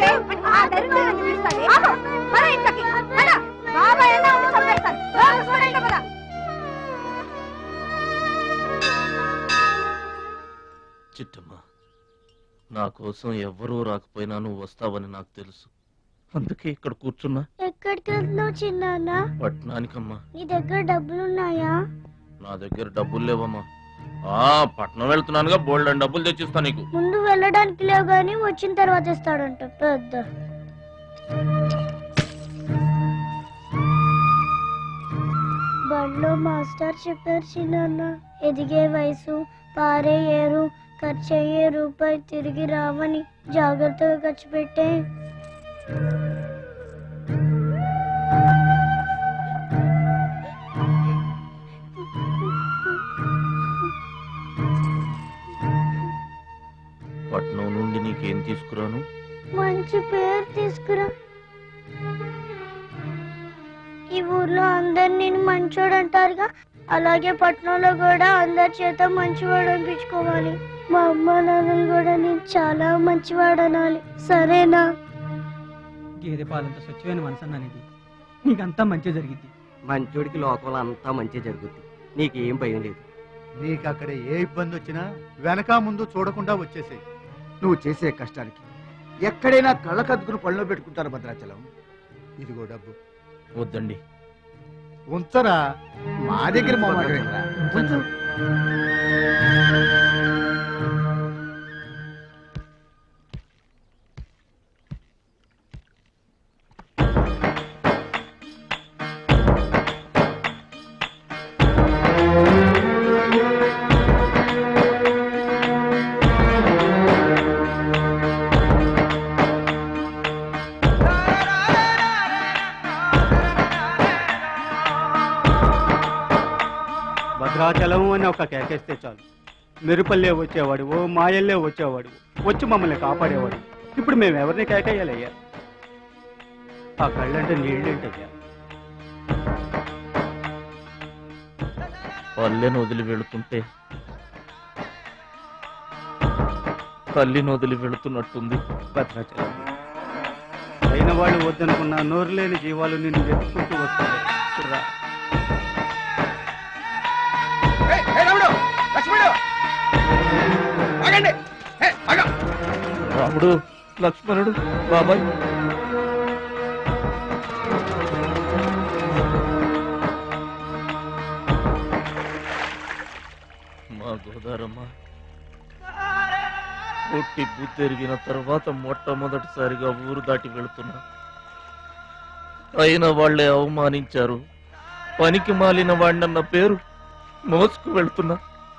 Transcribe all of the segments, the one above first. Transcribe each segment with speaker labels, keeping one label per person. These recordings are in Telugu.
Speaker 1: ఆపే ఆ దరిద్రాన్ని పిలుస్తావే ఆపు పద ఇంట్లోకి పద బాబాయ్ అన్నా ఉండి చంపేస్తాను లోపల చూడండి పద
Speaker 2: చిట్టమ్మ నా కోసం ఎవ్వరూ రాకపోయినా నువ్వు వస్తావని నాకు తెలుసు అందుకే ఇక్కడ కూర్చున్నా
Speaker 3: ఎక్కడికి వెళ్తున్నావు చిన్నాన్న
Speaker 2: పట్నానికమ్మా
Speaker 3: నీ దగ్గర డబ్బులున్నాయా
Speaker 2: నా దగ్గర డబ్బులు లేవమ్మా ఆ పట్నం వెళ్తున్నానుగా బోల్డ్ అని డబ్బులు తెచ్చిస్తా నీకు
Speaker 3: ముందు వెళ్ళడానికి లేవు గాని వచ్చిన తర్వాత ఇస్తాడంట పెద్ద బడిలో మాస్టర్ చెప్పారు చిన్నాన్న ఎదిగే వయసు పారే ఏరు ఖర్చు అయ్యే రూపాయి తిరిగి రావని జాగ్రత్తగా ఖర్చు పెట్టే
Speaker 2: పట్నం నుండి నీకేం తీసుకురాను
Speaker 3: మంచి పేరు తీసుకురా ఈ ఊర్లో అందరు నేను మంచోడు అంటారుగా అలాగే పట్టణంలో కూడా అందరి చేత మంచివాడు అనిపించుకోవాలి మా అమ్మ నాన్నలు కూడా నేను చాలా మంచివాడు అనాలి సరేనా
Speaker 4: గేదె పాలంత స్వచ్ఛమైన మనసు అన్నానిది నీకంతా మంచి జరిగింది
Speaker 5: మంచోడికి లోకంలో అంతా మంచి జరుగుద్ది నీకేం భయం లేదు
Speaker 6: నీకు అక్కడ ఏ ఇబ్బంది వచ్చినా వెనక ముందు చూడకుండా వచ్చేసేయ్
Speaker 7: నువ్వు చేసే కష్టానికి ఎక్కడైనా కళ్ళకద్దుకుని పళ్ళలో పెట్టుకుంటారు భద్రాచలం
Speaker 6: ఇదిగో డబ్బు
Speaker 2: వద్దండి
Speaker 6: ఉంచరా
Speaker 7: మా దగ్గర మొహమాటమేంట్రా? ఉంచు.
Speaker 4: భద్రాచలం అని ఒక కేకేస్తే చాలు మెరుపల్లే వచ్చేవాడు ఓ మాయల్లే వచ్చేవాడు వచ్చి మమ్మల్ని కాపాడేవాడు ఇప్పుడు మేము ఎవరిని కేకేయాలయ్యా ఆ కళ్ళంటే నీళ్ళేంటయ్యా
Speaker 2: పల్లెను వదిలి వెళుతుంటే తల్లిని వదిలి వెళుతున్నట్టుంది
Speaker 4: భద్రాచలం అయిన వాళ్ళు వద్దనుకున్న నోరు లేని జీవాలు నిన్ను వెతుక్కుంటూ వస్తాయి రా.
Speaker 7: ఏయ్, ఏయ్, రాముడు, లక్ష్మణుడు, ఆగండి. ఏయ్, ఆగు.
Speaker 2: రాముడు లక్ష్మణుడు బాబాయ్ మా గోదారమ్మ పుట్టి బుద్ధెరిగిన తర్వాత మొట్టమొదటిసారిగా ఊరు దాటి వెళుతున్నా అయిన వాళ్ళే అవమానించారు పనికి మాలిన వాడినన్న పేరు మోసుకు వెళ్తున్నా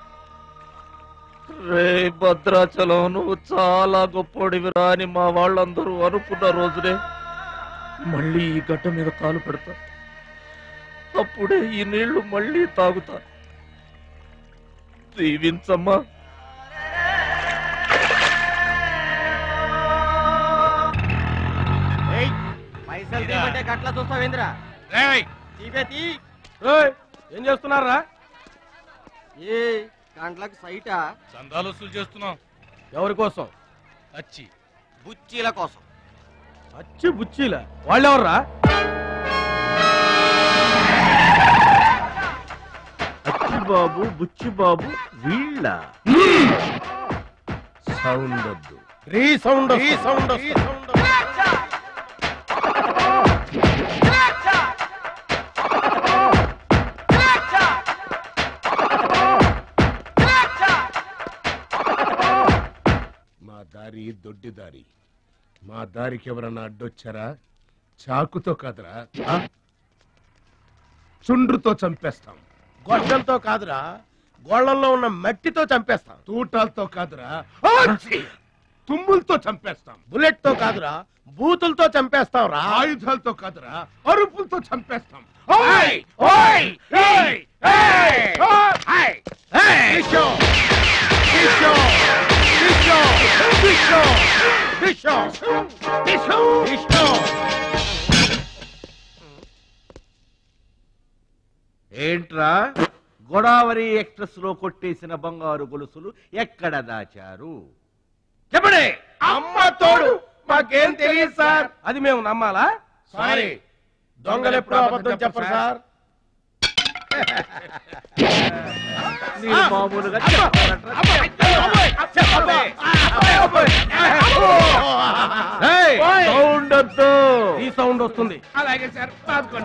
Speaker 2: రే భద్రాచలం నువ్వు చాలా గొప్పోడివిరా అని మా వాళ్ళందరూ అనుకున్న రోజునే మళ్ళీ ఈ గడ్డ మీద కాలు పెడతా అప్పుడే ఈ నీళ్లు మళ్ళీ తాగుతా దీవించమ్మా
Speaker 5: పైసలు తీయమంటే గట్ల చూస్తావేంద్రా తీపేతి
Speaker 4: ఏం చేస్తున్నారా
Speaker 5: ఏ కండ్లకు సైటా
Speaker 8: చందాలు వసూలు చేస్తున్నాం
Speaker 4: ఎవరి కోసం
Speaker 8: వచ్చి
Speaker 5: బుచ్చీల కోసం
Speaker 4: అచ్చి బుచ్చీల వాళ్ళెవర్రా
Speaker 2: అచ్చి బాబు బుచ్చి బాబు వీళ్ళ సౌండ్ వద్దు
Speaker 4: రీ సౌండ్ రీ సౌండ్
Speaker 9: మా దారి దొడ్డి దారి మా దారికి ఎవరన్నా అడ్డొచ్చారా చాకుతో కాదురా ఆ? చుండ్రుతో చంపేస్తాం
Speaker 4: గొడ్డంతో కాదురా గోళ్ళల్లో ఉన్న మట్టితో చంపేస్తాం
Speaker 9: తూటాలతో కాదురా ఆచి! తుమ్ములతో చంపేస్తాం
Speaker 4: బుల్లెట్ తో కాదురా బూతులతో చంపేస్తాం రా
Speaker 9: ఆయుధాలతో కాదురా అరుపులతో చంపేస్తాం ఓయ్! ఓయ్! ఏయ్! ఏయ్! ఓయ్!
Speaker 4: విషో విషో విషో విషో విషో
Speaker 9: టిష్యూ!
Speaker 4: విషో
Speaker 10: ఏంట్రా గోదావరి ఎక్స్ప్రెస్ లో కొట్టేసిన బంగారు గొలుసులు ఎక్కడ దాచారు చెప్పడే
Speaker 4: అమ్మ తోడు
Speaker 11: మాకేం తెలియదు సార్ అది మేము నమ్మాలా
Speaker 9: సారీ దొంగలు ఎప్పుడు అబద్ధం చెప్పరు సార్
Speaker 10: మీరు మామూలుగా
Speaker 11: సౌండ్ వద్దు ఈ సౌండ్ వస్తుంది
Speaker 9: అలాగే సార్ పాదుకోండి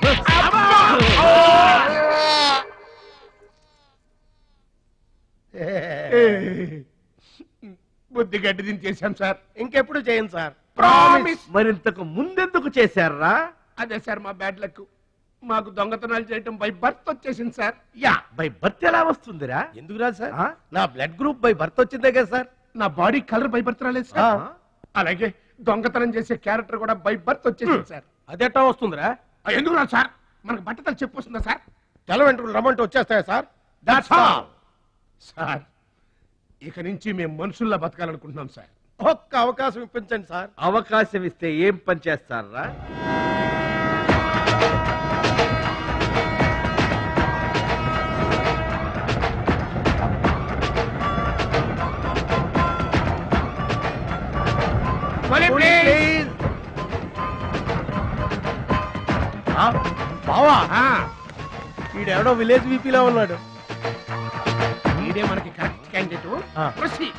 Speaker 9: బుద్ధి గడ్డి దించేశాం సార్
Speaker 11: ఇంకెప్పుడు చేయండి సార్
Speaker 9: ప్రామిస్
Speaker 10: మరింతకు ముందెందుకు చేశారా
Speaker 9: అదే సార్ మా బ్యాడ్ లక్ మాకు దొంగతనాలు చేయటం బై బర్త్ వచ్చేసింది సార్
Speaker 10: యా బై బర్త్ ఎలా వస్తుందిరా
Speaker 11: ఎందుకు రాదు సార్ నా బ్లడ్ గ్రూప్ బై బర్త్ వచ్చిందే కదా సార్
Speaker 9: నా బాడీ కలర్ బై బర్త్ రాలేదు సార్ అలాగే దొంగతనం చేసే క్యారెక్టర్ కూడా బై బర్త్ వచ్చేసింది సార్
Speaker 11: అదెట్టా వస్తుందిరా
Speaker 9: ఆ, ఎందుకు రాదు సార్ మనకు బట్టతలు చెప్పు వస్తుందా సార్
Speaker 11: తెల వెంట్రులు రమ్మంటే వచ్చేస్తాయా సార్
Speaker 9: దట్స్ ఆల్ సార్ ఇక నుంచి మేము మనుషుల్లా బతకాలనుకుంటున్నాం సార్
Speaker 11: ఒక్క అవకాశం ఇప్పించండి సార్
Speaker 10: అవకాశం ఇస్తే ఏం పని చేస్తారా
Speaker 11: ప్లీజ్ బావా వీడెవడో విలేజ్ వీపీలో ఉన్నాడు
Speaker 9: ఇదే మనకి కరెక్ట్ క్యాండిడేట్
Speaker 11: ఆ.
Speaker 9: ప్రొసీడ్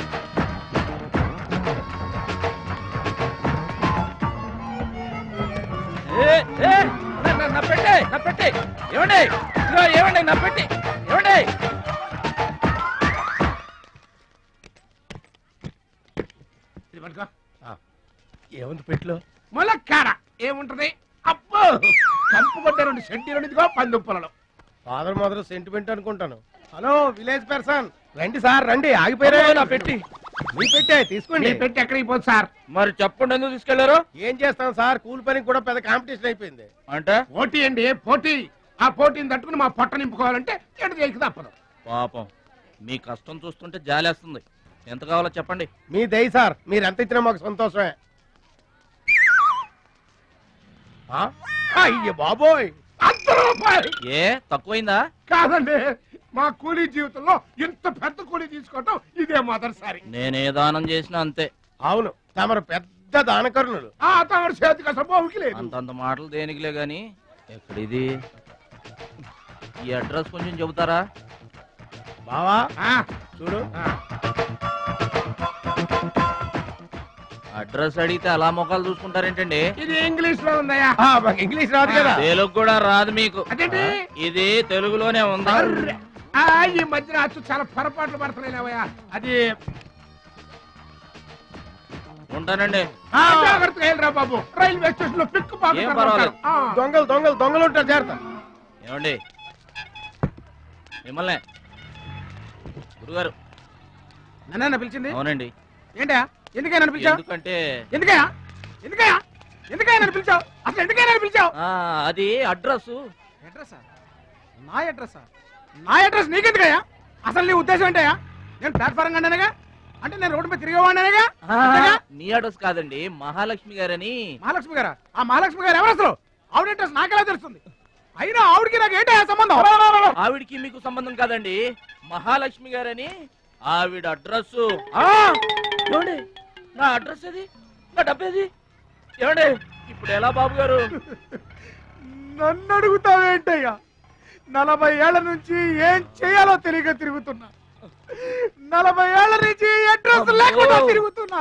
Speaker 2: నా పెట్టే నా పెట్టే ఏమండి ఇదిగో ఏమండి నా పెట్టి ఏమండి
Speaker 9: ఇది పట్టుకో
Speaker 11: ఏముంది పెట్లో
Speaker 9: ములక్కాడ ఏముంటది అబ్బో కంపు కొట్టే రెండు సెంటీలు ఇదిగో పందుప్పలలో
Speaker 11: ఫాదర్ మదర్ సెంటిమెంట్ అనుకుంటాను హలో విలేజ్ పర్సన్ రండి సార్ రండి ఆగిపోయారా నా పెట్టి మీ పెట్టే తీసుకోండి
Speaker 9: మీ పెట్టి ఎక్కడికి పోదు సార్
Speaker 2: మరి చెప్పండి ఎందుకు తీసుకెళ్లారు
Speaker 11: ఏం చేస్తాం సార్ కూలి పనికి కూడా పెద్ద కాంపిటీషన్ అయిపోయింది
Speaker 2: అంటే
Speaker 9: పోటీ అండి పోటీ ఆ పోటీని తట్టుకుని మా పొట్ట నింపుకోవాలంటే ఎటు చేయక తప్పదు
Speaker 2: పాపం మీ కష్టం చూస్తుంటే జాలేస్తుంది ఎంత కావాలో చెప్పండి
Speaker 11: మీ దయ సార్ మీరు ఎంత ఇచ్చినా మాకు సంతోషమే ఆ? అయ్య బాబోయ్
Speaker 9: అంత రూపాయలు
Speaker 2: ఏ తక్కువైందా
Speaker 9: కాదండి మా కూలీ జీవితంలో ఇంత పెద్ద కూలీ తీసుకోవటం ఇదే మొదటిసారి
Speaker 2: నేనే దానం చేసినా అంతే
Speaker 11: అవును తమరు పెద్ద దానకరుణులు
Speaker 9: ఆ తమరి చేతికి అసలు బావుకి లేదు
Speaker 2: అంతంత మాటలు దేనికిలే గాని ఎక్కడిది ఈ అడ్రస్ కొంచెం చెబుతారా
Speaker 11: బావా
Speaker 9: ఆ,
Speaker 11: చూడు
Speaker 9: ఆ.
Speaker 2: అడ్రస్ అడిగితే అలా మొఖాలు చూసుకుంటారేంటండి
Speaker 9: ఇది ఇంగ్లీష్ లో ఉందయ్యా
Speaker 11: ఆ, మాకు ఇంగ్లీష్ రాదు కదా
Speaker 2: తెలుగు కూడా రాదు మీకు
Speaker 9: అదేంటి
Speaker 2: ఇది తెలుగులోనే ఉంది
Speaker 9: అర్రె. ఆ, ఈ మధ్యన అచ్చు చాలా పొరపాట్లు పడుతున్నాయిలేవయ్యా అది
Speaker 2: ఉంటానండి
Speaker 9: ఆ, జాగ్రత్తగా వెళ్ళరా బాబు రైల్వే స్టేషన్ లో పిక్
Speaker 2: ఏం పర్వాలేదు.
Speaker 11: దొంగలు దొంగలు దొంగలు ఉంటారు జాగ్రత్త
Speaker 2: ఏమండి మిమ్మల్ని గురుగారు
Speaker 9: నన్న పిలిచింది
Speaker 2: అవునండి
Speaker 9: ఏంటా ఎందుకైనా పిలిచావు
Speaker 2: ఎందుకంటే
Speaker 9: ఎందుకయ్యా ఎందుకయ్యా ఎందుకైనా పిలిచావు అసలు ఎందుకైనా పిలిచావు
Speaker 2: ఆ, అది అడ్రస్
Speaker 9: అడ్రస్ నా అడ్రస్ నా అడ్రస్ నీకెందుకయ్యా అసలు నీ ఉద్దేశం ఏంటయ్యా నేను ప్లాట్ఫారం కండానగా అంటే నేను రోడ్డు మీద తిరిగేవాడినాగా
Speaker 2: నీ అడ్రస్ కాదండి మహాలక్ష్మి గారని
Speaker 9: మహాలక్ష్మి గారా ఆ మహాలక్ష్మి గారు ఎవరు అసలు ఆవిడ అడ్రస్ నాకెలా తెలుస్తుంది అయినా ఆవిడకి నాకు ఏంటయ్యా సంబంధం
Speaker 2: ఆవిడికి మీకు సంబంధం కాదండి మహాలక్ష్మి గారని ఆవిడ అడ్రస్ ఏమండి నా అడ్రస్ అది నా డబ్బేది ఏమండి ఇప్పుడు ఎలా బాబు గారు
Speaker 9: నన్ను అడుగుతావేంటయ్యా నలభై ఏళ్ల నుంచి ఏం చేయాలో తెలియక తిరుగుతున్నా నలభై ఏళ్ల నుంచి అడ్రస్ లేకుండా తిరుగుతున్నా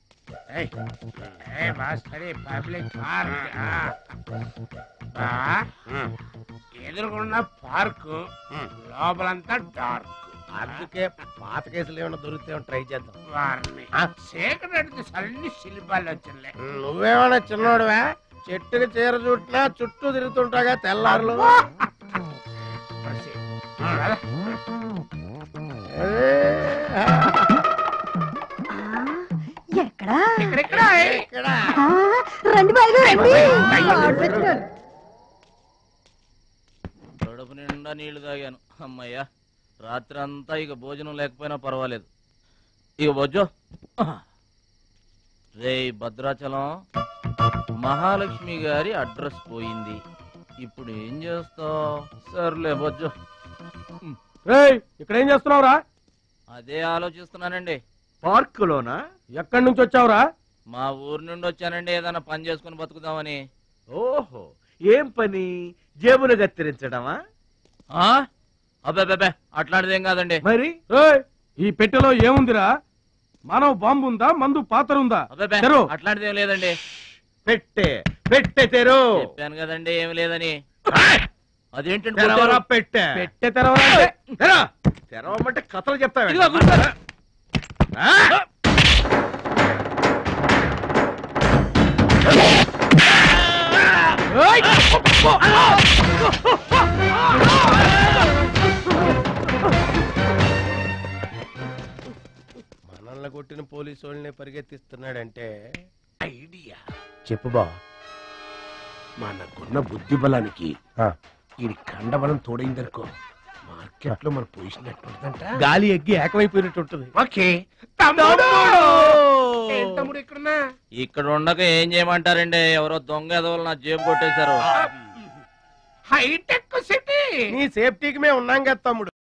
Speaker 9: ఎదురుకున్న పార్క్ లోపలంతా డార్క్
Speaker 11: అందుకే పాత కేసులు ఏమైనా దొరికితే ట్రై చేద్దాం
Speaker 9: వారిని చీకటి సన్ని శిల్పాలు వచ్చినాయి
Speaker 11: నువ్వేమైనా చిన్నోడువా చెట్టుకి చీర చుట్టినా చుట్టూ తిరుగుతుంటాగా తెల్లారులు
Speaker 1: ఎక్కడా
Speaker 9: ఇక్కడ
Speaker 1: ఆ, రండి బాయ్ రండి ఆర్డర్ పెట్టినాను.
Speaker 2: కడుపు నిండా నీళ్లు తాగాను అమ్మయ్యా రాత్రి అంతా ఇక భోజనం లేకపోయినా పర్వాలేదు ఇక బొజ్జో రే భద్రాచలం మహాలక్ష్మి గారి అడ్రస్ పోయింది ఇప్పుడు ఏం చేస్తావు సర్లే బొజ్జో
Speaker 11: రేయ్ ఇక్కడ ఏం చేస్తున్నావురా
Speaker 2: అదే ఆలోచిస్తున్నానండి
Speaker 10: పార్కులోనా
Speaker 11: ఎక్కడి నుంచి వచ్చావురా
Speaker 2: మా ఊరు నుండి వచ్చానండి ఏదైనా పని చేసుకుని బతుకుదామని
Speaker 10: ఓహో ఏం పని జేబులు కత్తిరించడమా
Speaker 2: ఆ? అబ్బే అబ్బే, అబ్బే అట్లాంటిదేం కాదండి
Speaker 10: మరి
Speaker 11: ఏయ్, ఈ పెట్టెలో ఏముందిరా మానవ బాంబు ఉందా మందు పాత్ర ఉందా
Speaker 2: అబ్బే, అబ్బే,
Speaker 11: తెరు.
Speaker 2: అట్లాంటిదేం లేదండి
Speaker 10: పెట్టే పెట్టె తెరు
Speaker 2: చెప్పాను కదండి ఏమి లేదని అదేంటండి
Speaker 10: తెరవరా
Speaker 2: కొట్టారు?
Speaker 10: పెట్టె
Speaker 11: పెట్టె తెరవాలంటే
Speaker 10: తెర తెరవమంటే కథలు చెప్తావా
Speaker 2: ఇదిగో గురుగారు.
Speaker 11: మనల్ని కొట్టిన పోలీసు వాళ్ళని పరిగెత్తిస్తున్నాడంటే
Speaker 12: ఐడియా
Speaker 11: చెప్పు బా
Speaker 12: మనకున్న బుద్ధి బలానికి
Speaker 11: ఆ.
Speaker 12: ఈ కండబలం తోడైందనుకో మార్కెట్ లో మన పొజిషన్ ఎట్టుందంట
Speaker 11: గాలి ఎగ్గి ఏకమైపోయినట్టు ఉంటుంది
Speaker 12: ఓకే తమ్ముడు ఇక్కడున్నా
Speaker 2: ఇక్కడ ఉండక ఏం చేయమంటారండి ఎవరో దొంగ ఎదవలు నా జేబు కొట్టేశారు
Speaker 12: హైటెక్ సిటీ
Speaker 11: నీ సేఫ్టీకి మేము ఉన్నాం కదా తమ్ముడు